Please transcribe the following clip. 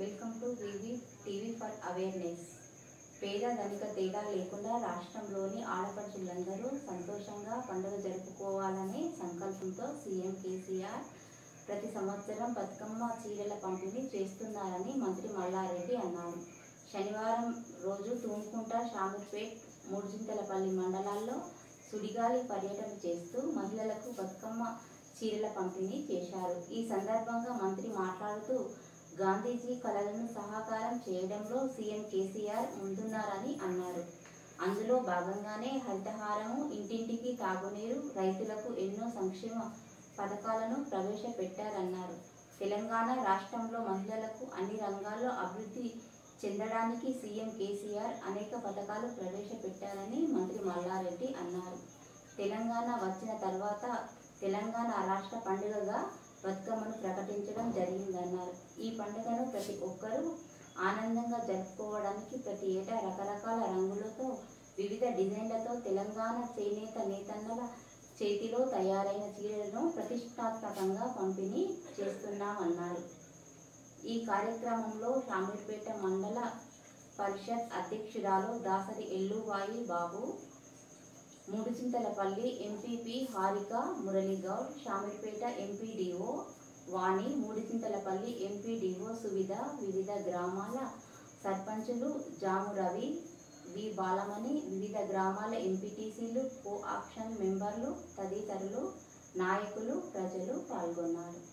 welcome to VV TV for awareness పేద ధనిక తేడా లేకుండా రాష్ట్రంలోని ఆడపడుచులందరూ సంతోషంగా పండుగ జరుపుకోవాలనే సంకల్పంతో సీఎం కేసీఆర్ ప్రతి సంవత్సరం బతుకమ్మ చీరల పంపిణీ చేస్తున్నారని మంత్రి మల్లారెడ్డి అన్నారు శనివారం రోజు తూముకుంట షామీర్పేట్ మూడుచింతలపల్లి మండలాల్లో సుడిగాలి పర్యటన చేస్తూ మహిళలకు బతుకమ్మ చీరల పంపిణీ చేశారు ఈ సందర్భంగా మంత్రి మాట్లాడుతూ గాంధీజీ కలలను సహకారం చేయడంలో సీఎం కేసీఆర్ ముందున్నారని అన్నారు అందులో భాగంగానే హరితహారము ఇంటింటికి తాగునీరు రైతులకు ఎన్నో సంక్షేమ పథకాలను ప్రవేశపెట్టారన్నారు తెలంగాణ రాష్ట్రంలో మహిళలకు అన్ని రంగాల్లో అభివృద్ధి చెందడానికి సీఎం కేసీఆర్ అనేక పథకాలు ప్రవేశపెట్టారని మంత్రి మల్లారెడ్డి అన్నారు తెలంగాణ వచ్చిన తర్వాత తెలంగాణ రాష్ట్ర పండుగగా బతుకమ్మను ప్రకటించడం జరిగిందన్నారు ఈ పండుగను ప్రతి ఒక్కరూ ఆనందంగా జరుపుకోవడానికి ప్రతి ఏటా రకరకాల రంగులతో వివిధ డిజైన్లతో తెలంగాణ చేనేత నేతన్నల చేతిలో తయారైన చీరలను ప్రతిష్టాత్మకంగా పంపిణీ చేస్తున్నామన్నారు ఈ కార్యక్రమంలో షామీర్పేట మండల పరిషత్ అధ్యక్షురాలు Dasari Elluvai Babu Muduchintalapalli MPP Harika Muraligoud Shamirpet MPDO Vani Muduchintalapalli MPDO Suvidha వివిధ గ్రామాల సర్పంచులు జాము రవి వి బాలమణి వివిధ గ్రామాల ఎంపీటీసీలు కో ఆప్షన్ మెంబర్లు తదితరులు నాయకులు ప్రజలు పాల్గొన్నారు